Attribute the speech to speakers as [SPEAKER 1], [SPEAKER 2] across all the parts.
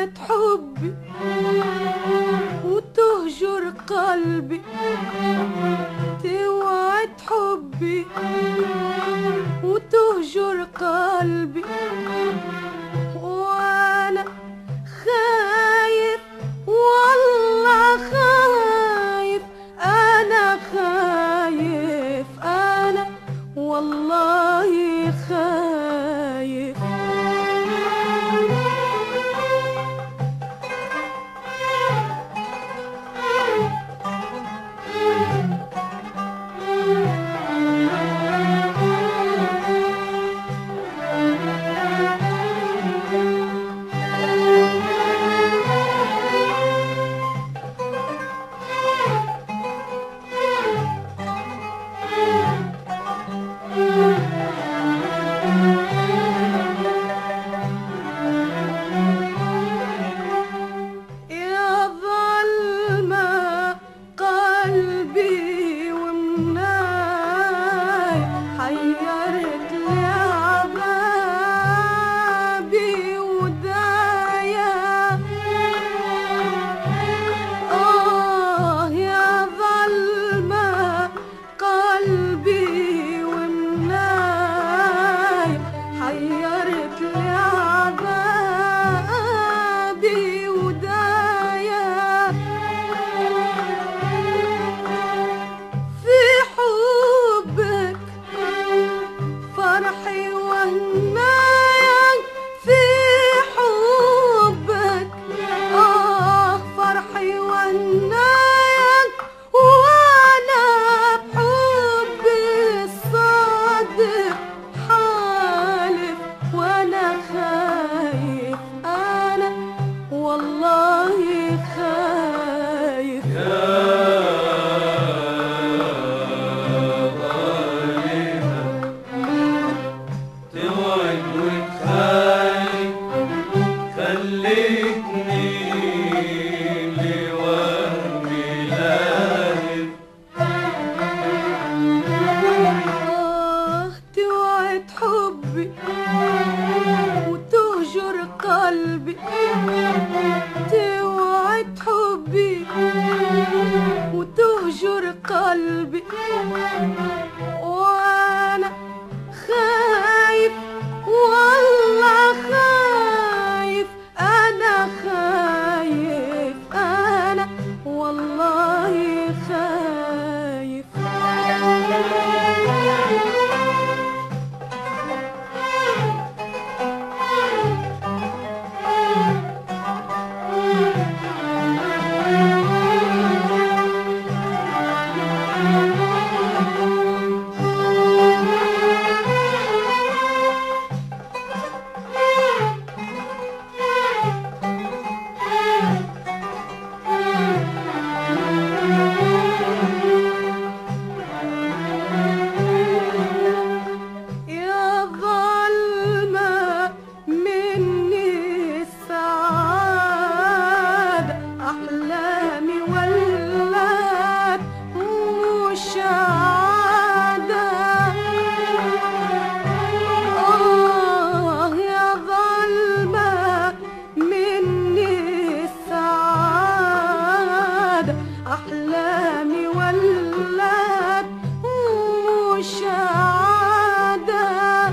[SPEAKER 1] توعد حبي وتهجر قلبي توعد حبي وتهجر قلبي وانا خايف والله خايف انا خايف انا والله خايف يا ظلمة قلبي ومناي حيرت لي عذابي ودايا آه يا ظلمة قلبي ومناي حيرت لي عذابي ودايا في حبك فرحي وهنايا في حبك آه فرحي وهنايا وأنا بحبي الصادق حالف وأنا خايف أنا والله خايف
[SPEAKER 2] توعد وتخايف خليتني لوهمي لاهب
[SPEAKER 1] آه توعد حبي وتهجر قلبي توعد حبي وتهجر قلبي وانا خايف والله خايف انا خايف انا والله خايف يا ظلمة مني السعادة أحلامي ولات مش عادة آه يا ظلمة مني السعادة أحلامي ولات مش عادة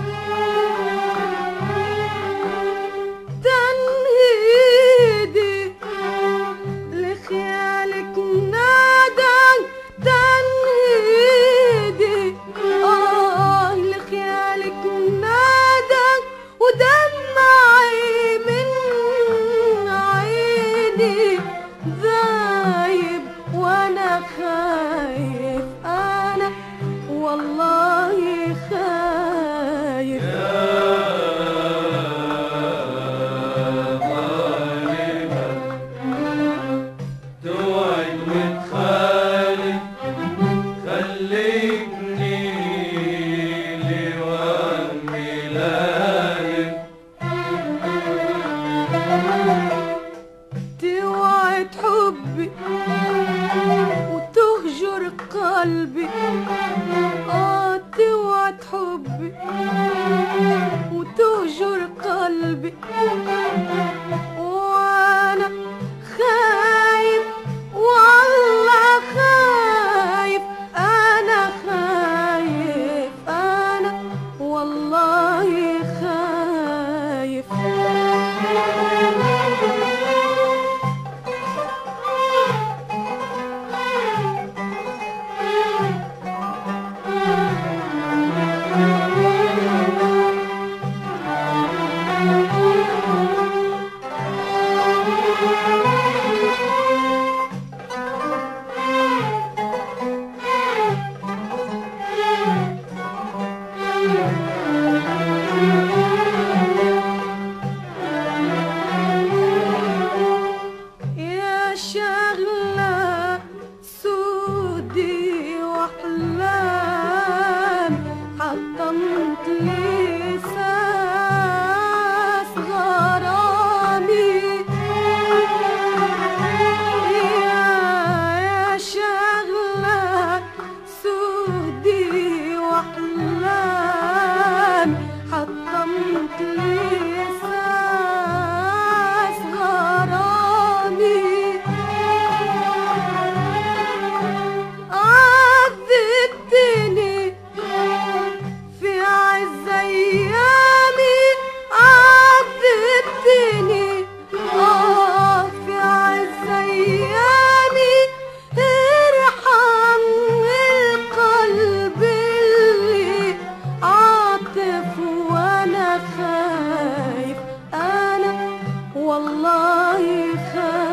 [SPEAKER 1] تنهيدي لخيالك نادى تنهيدي آه لخيالك نادى ودمعي من عيني ذايب وانا خايف انا والله خايف
[SPEAKER 2] توعد وتخالف خليتني لوهمي لاهب
[SPEAKER 1] توعد حبي وتهجر قلبي اه توعد حبي وتهجر قلبي وانا الله يخليك